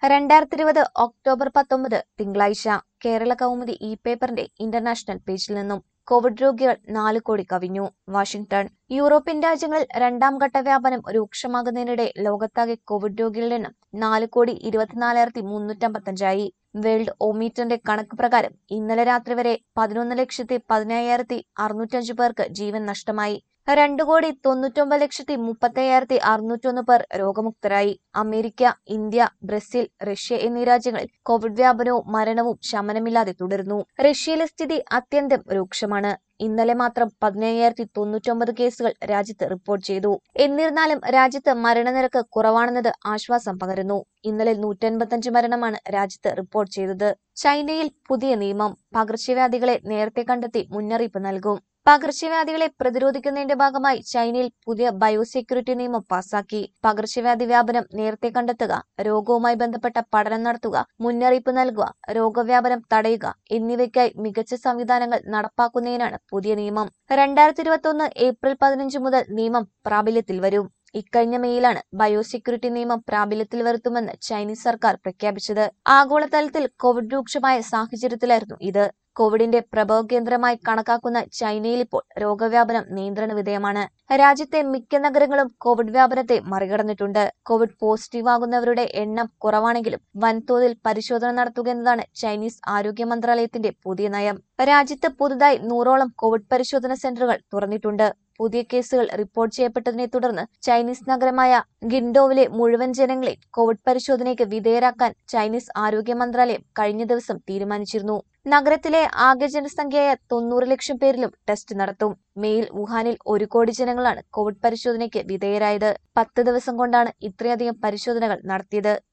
രണ്ടായിരത്തി ഇരുപത് ഒക്ടോബർ പത്തൊമ്പത് തിങ്കളാഴ്ച കേരള കൗമുദി ഇ പേപ്പറിന്റെ ഇന്റർനാഷണൽ പേജിൽ നിന്നും കോവിഡ് രോഗികൾ നാല് കോടി കവിഞ്ഞു വാഷിംഗ്ടൺ യൂറോപ്യൻ രാജ്യങ്ങളിൽ രണ്ടാം ഘട്ട വ്യാപനം രൂക്ഷമാകുന്നതിനിടെ ലോകത്താകെ കോവിഡ് രോഗികളുടെ എണ്ണം നാല് കോടി ഇരുപത്തിനാലായിരത്തി മുന്നൂറ്റമ്പത്തഞ്ചായി വേൾഡ് ഒമീറ്ററിന്റെ കണക്ക് പ്രകാരം ഇന്നലെ രാത്രി വരെ പതിനൊന്ന് ലക്ഷത്തി പതിനയ്യായിരത്തി അറുന്നൂറ്റഞ്ച് പേർക്ക് ജീവൻ നഷ്ടമായി രണ്ടു കോടി തൊണ്ണൂറ്റൊമ്പത് ലക്ഷത്തി മുപ്പത്തയ്യായിരത്തി അറുന്നൂറ്റൊന്ന് പേർ രോഗമുക്തരായി അമേരിക്ക ഇന്ത്യ ബ്രസീൽ റഷ്യ എന്നീ രാജ്യങ്ങളിൽ കോവിഡ് വ്യാപനവും മരണവും ശമനമില്ലാതെ തുടരുന്നു റഷ്യയിലെ സ്ഥിതി അത്യന്തം രൂക്ഷമാണ് ഇന്നലെ മാത്രം പതിനയ്യായിരത്തി തൊണ്ണൂറ്റൊമ്പത് കേസുകൾ രാജ്യത്ത് റിപ്പോർട്ട് ചെയ്തു എന്നിരുന്നാലും രാജ്യത്ത് മരണനിരക്ക് കുറവാണെന്നത് ആശ്വാസം പകരുന്നു ഇന്നലെ നൂറ്റൻപത്തഞ്ച് മരണമാണ് രാജ്യത്ത് റിപ്പോർട്ട് ചെയ്തത് ചൈനയിൽ പുതിയ നിയമം പകർച്ചവ്യാധികളെ നേരത്തെ കണ്ടെത്തി മുന്നറിയിപ്പ് നൽകും പകർച്ചവ്യാധികളെ പ്രതിരോധിക്കുന്നതിന്റെ ഭാഗമായി ചൈനയിൽ പുതിയ ബയോസെക്യൂരിറ്റി നിയമം പാസാക്കി പകർച്ചവ്യാധി വ്യാപനം നേരത്തെ കണ്ടെത്തുക രോഗവുമായി ബന്ധപ്പെട്ട പഠനം നടത്തുക മുന്നറിയിപ്പ് നൽകുക രോഗവ്യാപനം തടയുക എന്നിവയ്ക്കായി മികച്ച സംവിധാനങ്ങൾ നടപ്പാക്കുന്നതിനാണ് പുതിയ നിയമം രണ്ടായിരത്തി ഇരുപത്തി ഒന്ന് ഏപ്രിൽ പതിനഞ്ച് മുതൽ നിയമം പ്രാബല്യത്തിൽ വരും ഇക്കഴിഞ്ഞ മെയ്യിലാണ് ബയോസെക്യൂരിറ്റി നിയമം പ്രാബല്യത്തിൽ വരുത്തുമെന്ന് ചൈനീസ് സർക്കാർ പ്രഖ്യാപിച്ചത് ആഗോളതലത്തിൽ കോവിഡ് രൂക്ഷമായ സാഹചര്യത്തിലായിരുന്നു ഇത് കോവിഡിന്റെ പ്രഭവ കേന്ദ്രമായി കണക്കാക്കുന്ന ചൈനയിൽ ഇപ്പോൾ രോഗവ്യാപനം നിയന്ത്രണ വിധേയമാണ് രാജ്യത്തെ മിക്ക നഗരങ്ങളും കോവിഡ് വ്യാപനത്തെ മറികടന്നിട്ടുണ്ട് കോവിഡ് പോസിറ്റീവ് ആകുന്നവരുടെ എണ്ണം കുറവാണെങ്കിലും വൻതോതിൽ പരിശോധന നടത്തുക എന്നതാണ് ചൈനീസ് ആരോഗ്യ മന്ത്രാലയത്തിന്റെ പുതിയ നയം രാജ്യത്ത് പുതുതായി നൂറോളം കോവിഡ് പരിശോധന സെന്ററുകൾ തുറന്നിട്ടുണ്ട് പുതിയ കേസുകൾ റിപ്പോർട്ട് ചെയ്യപ്പെട്ടതിനെ തുടർന്ന് ചൈനീസ് നഗരമായ ഗിൻഡോവിലെ മുഴുവൻ ജനങ്ങളെ കോവിഡ് പരിശോധനയ്ക്ക് വിധേയരാക്കാൻ ചൈനീസ് ആരോഗ്യ മന്ത്രാലയം കഴിഞ്ഞ ദിവസം തീരുമാനിച്ചിരുന്നു നഗരത്തിലെ ആകെ ജനസംഖ്യയായ തൊണ്ണൂറ് ലക്ഷം പേരിലും ടെസ്റ്റ് നടത്തും മെയിൽ വുഹാനിൽ ഒരു കോടി ജനങ്ങളാണ് കോവിഡ് പരിശോധനയ്ക്ക് വിധേയരായത് പത്ത് ദിവസം കൊണ്ടാണ് ഇത്രയധികം പരിശോധനകൾ നടത്തിയത്